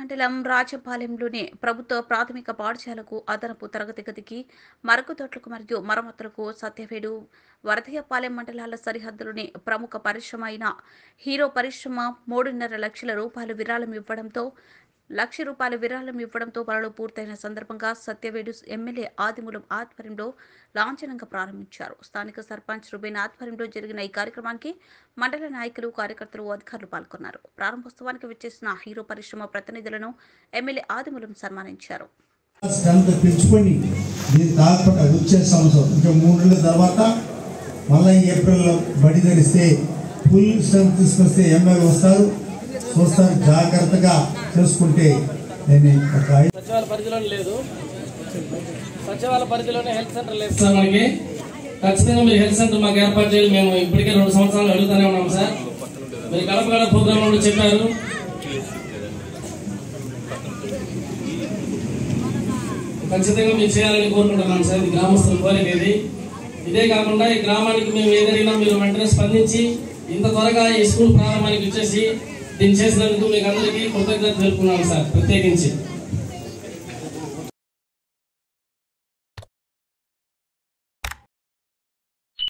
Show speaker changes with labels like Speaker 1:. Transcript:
Speaker 1: మండలం రాజపాలెంలోని ప్రభుత్వ ప్రాథమిక పాఠశాలకు అదనపు తరగతి గదికి మరుగుదొడ్లకు మరియు మరమ్మతులకు సత్యవేడు వరదయ్యపాలెం మండలాల సరిహద్దులోని ప్రముఖ పరిశ్రమ అయిన హీరో పరిశ్రమ మూడున్నర లక్షల రూపాయలు విరాళం ఇవ్వడంతో లక్ష రూపాయల విరాళం ఇవ్వడంతో పనులు పూర్తయిన సందర్భంగా సత్యవేడు ఎమ్మెల్యే ఆదిమూలం ఆధ్వర్యంలో లాంఛనంగా ప్రారంభించారు స్థానిక సర్పంచ్ రుబేన్ ఆధ్వర్యంలో జరిగిన ఈ కార్యక్రమానికి మండల నాయకులు కార్యకర్తలు అధికారులు పాల్గొన్నారు ప్రారంభోత్సవానికి విచ్చేసిన హీరో పరిశ్రమ ప్రతినిధులను ఎమ్మెల్యే ఆదిమూలం సన్మానించారు
Speaker 2: స్ట్రెంత్ పెంచుకొని దీన్ని కాకపోతే వచ్చే సంవత్సరం ఇంకా మూడు నెలల తర్వాత మళ్ళీ ఏప్రిల్లో బడి తెరిస్తే ఫుల్ స్ట్రెంత్ తీసుకొస్తే ఎమ్మెల్యే వస్తారు చూస్తారు జాగ్రత్తగా చేసుకుంటే నేను ఒక ఐదు
Speaker 3: సచివాలయ పరిధిలోనే లేదు సచివాలయ పరిధిలోనే హెల్త్ సెంటర్ లేదు సార్ మనకి ఖచ్చితంగా మీరు హెల్త్ సెంటర్ మాకు ఏర్పాటు చేయాలి మేము ఇప్పటికే రెండు సంవత్సరాలు అడుగుతూనే ఉన్నాం సార్ మీరు గడప గడప ప్రోగ్రామ్ నుండి చెప్పారు ఖచ్చితంగా మీరు చేయాలని కోరుకుంటున్నాం సార్ ఇది గ్రామస్తుల కోరిక ఇది ఇదే కాకుండా ఈ గ్రామానికి మేము ఏదైనా మీరు వెంటనే స్పందించి ఇంత త్వరగా ఈ స్కూల్ ప్రారంభానికి వచ్చేసి దీన్ని చేసినందుకు మీకు అందరికీ కృతజ్ఞత తెలుపుకున్నాం సార్ ప్రత్యేకించి